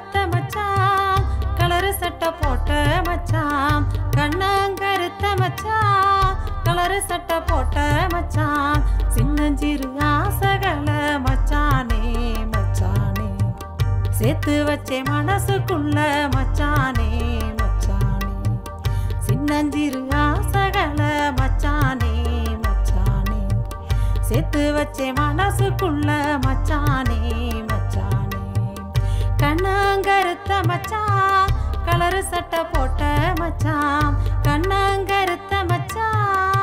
கண்ணாங்கருத்த மச்சான் கலரு சட்டை போட்ட மச்சான் கண்ணாங்கருத்த மச்சான் கலரு சட்டை போட்ட மச்சான் சின்னஞ்சிறு ஆசகல மச்சானே மச்சானே சேர்த்து வச்சே மனசுக்குள்ள மச்சானே மச்சானே சின்னஞ்சிறு ஆசகல மச்சானே மச்சானே சேர்த்து வச்சே மனசுக்குள்ள மச்சானே மச்சானே கண்ணாங்கருத்த மச்சான் கலரு சட்டை போட்ட மச்சான் கண்ணாங்கருத்த மச்சான்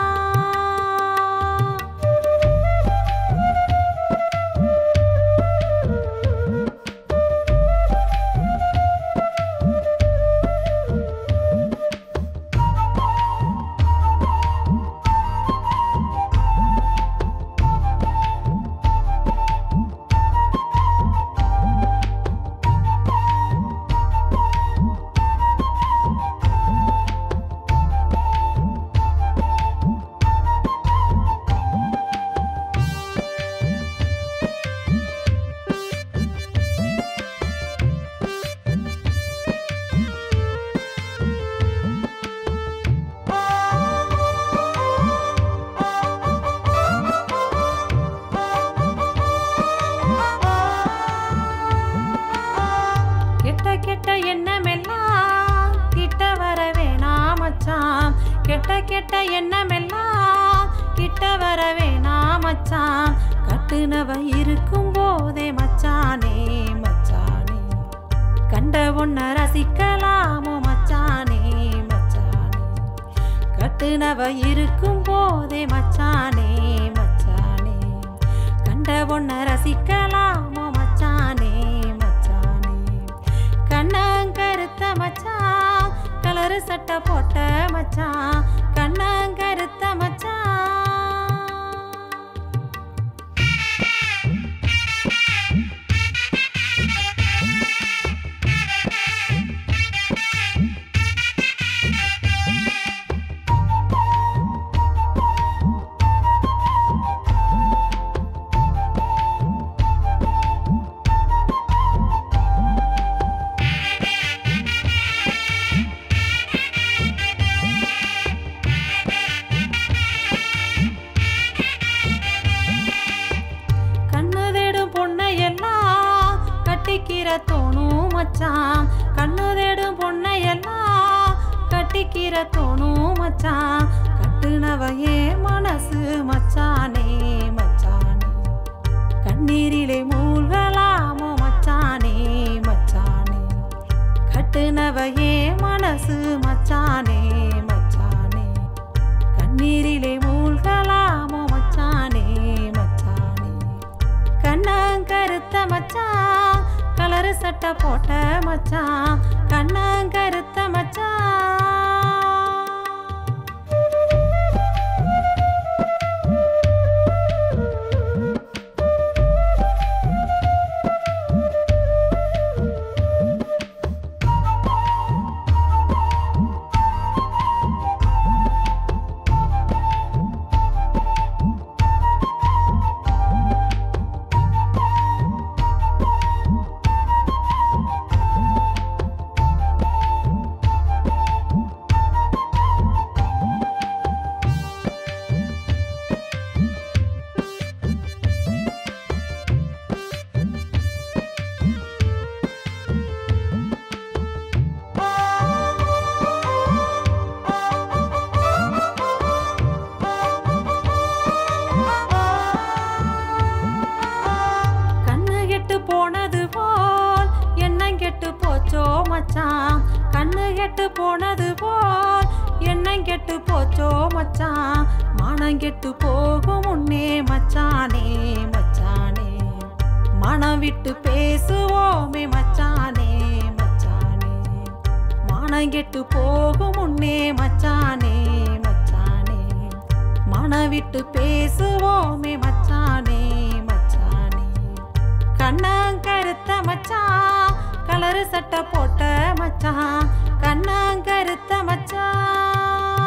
கெட்ட கெட்ட எண்ணமெல்லாம் கிட்ட வர வேணாம் மச்சான் கெட்ட கெட்ட எண்ணமெல்லாம் கிட்ட வர வேணாம் மச்சான் கட்டுனவ இருக்கும் போதே மச்சானே மச்சானே கண்ட ஒன்ன ரசிக்கலாமோ மச்சானே மச்சானே கட்டுனவ இருக்கும் போதே மச்சானே மச்சானே கண்ட ஒன்ன ரசிக்கலாமோ மச்சானே மச்சானே கண்ணாங்கருத்த மச்சான் கலரு சட்டை போட்ட மச்சான் கண்ணாங்கருத்த மச்சான் கண்ணு தேடும் பொண்ணை எல்லாம் கட்டிக்கிற தோணும் மச்சான் கண்ணு தேடும் பொண்ணை எல்லாம் கட்டிக்கிற தோணும் மச்சான் கட்டுனவையே மனசு மச்சானே மச்சானே கண்ணீரிலே மூழ்கலாமோ மச்சானே மச்சானே கட்டுனவையே மனசு மச்சானே மச்சானே கண்ணீரிலே மூழ்கலாமோ மச்சானே மச்சானே கண்ணாங்கருத்த மச்சான் கலரு சட்டை போட்ட மச்சான் கண்ணாங்கருத்த மச்சான் கண்ணு கெட்டு போனது போல் எண்ணம் கெட்டு போச்சோ மச்சான் கண்ணு கெட்டு போனது போல் எண்ணம் கெட்டு போச்சோ மச்சான் மானம் கெட்டு போகும் முன்னே மச்சானே மச்சானே மனம் விட்டு பேசுவோமே மச்சானே மச்சானே மானம் கெட்டு போகும் முன்னே மச்சானே மச்சானே மனம் விட்டு பேசுவோமே மச்சானே மச்சானே கண்ணாங்கருத்த மச்சான் கலரு சட்டை போட்ட மச்சான் கண்ணாங்கருத்த மச்சான்